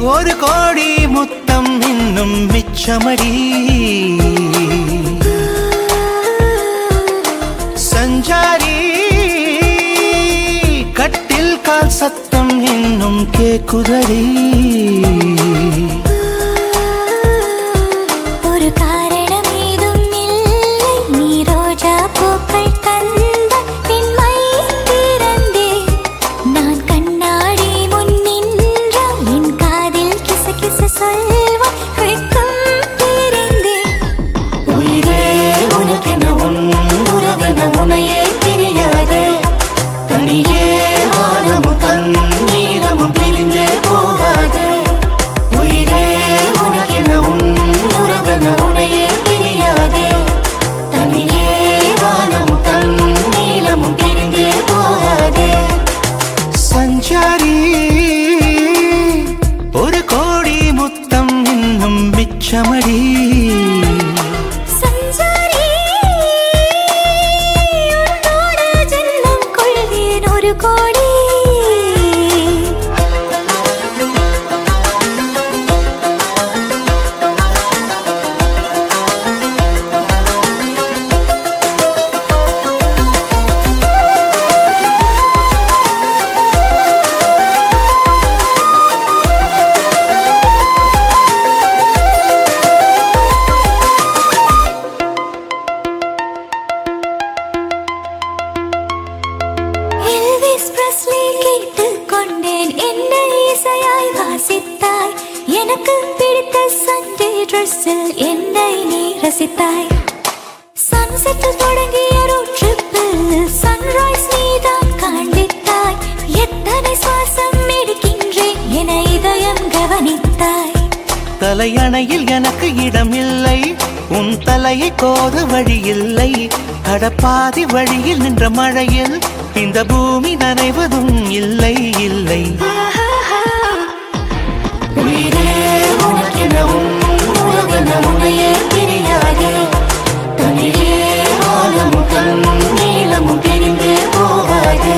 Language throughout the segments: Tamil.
ஒரு கோடி முத்தம் இன்னும் மிச்சமடி சஞ்சாரி கட்டில் கால் சத்தம் இன்னும் கேக்குதடி ஒரு காரணம் ஏதும் இல்லை நீ ரோஜா பூக்கள் தந்த பெண்மை திறந்தே நான் கண்ணாடி முன் நின்றால் என் காதில் கிச கிச சொல்வாய் வெட்கம் தெரிந்தேன் உயிரே உனக்கென உன் உறவென உனையே தெரியாது தனியே வானமும் தண்ணீரமும் பிரிந்தே போகாது உயிரே உனக்கென உன் உறவென உனையே தெரியாது தனியே வானமும் தண்ணீரமும் பிரிந்தே போகாது சஞ்சாரி ஒரு கோடி முத்தம் இன்னும் மிச்சமடி சஞ்சாரி உன்னோட ஜென்மம் கொள்கிறேன் ஒரு கோடி எல்விஸ் பிரஸ்லி கேட்டுக் கொண்டேன் என்ன இசையாய் வாசித்தாய் எனக்கு பிடித்த சண்டே ட்ரெஸ்ஸில் என்னை நீ ரசித்தாய் சன்செட்டில் தொடங்கிய ரோட் ட்ரிப்பில் சன்ரைஸ் நீதான் காண்பித்தாய் எத்தனை சுவாசம் எடுக்கின்றேன் என இதயம் கவனித்தாய் தலையணையில் எனக்கு இடம் இல்லை உன் தலையை கோத வழி இல்லை கடப்பாதி வழியில் நின்ற மழையில் இந்த பூமி நனைவதும் இல்லை இல்லை உயிரே உனக்கென உன் உறவென உனையே தெரியாது தனியே வானமும் தன் நீளமும் பிரிந்தே போகாது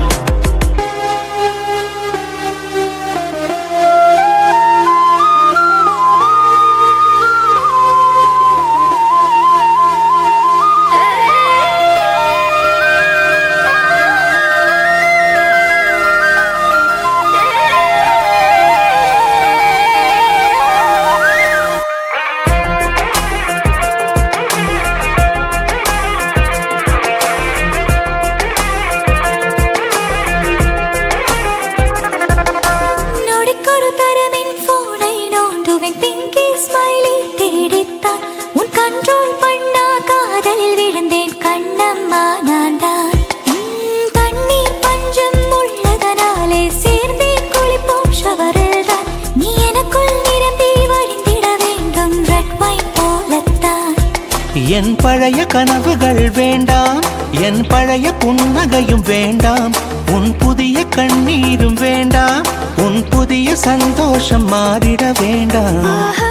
நொடிக்கொரு தரமின் போனை நோண்டுவேன் பிங்கி ஸ்மைலி தேடித்தான் உன் கண்ட்ரோல் பண்ணா காதலில் விழுந்தேன் கண்ணம்மா நான் தான் உம், தண்ணீர் பஞ்சம் உள்ளதனாலே சேர்ந்தே குளிப்போம் ஷவரில் தான் நீ எனக்குள் நிரம்பி வழிந்திட வேண்டும் ரெட் வைன் போலத்தான் என் பழைய கனவுகள் வேண்டாம் என் பழைய புன்னகையும் வேண்டாம் உன் புதிய கண்ணீரும் வேண்டாம் உன் புதிய சந்தோஷம் மாறிட வேண்டாம்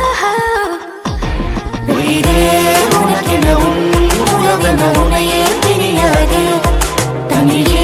உயிரே உனக்கென உன் உறவென உனையே தெரியாது தனியே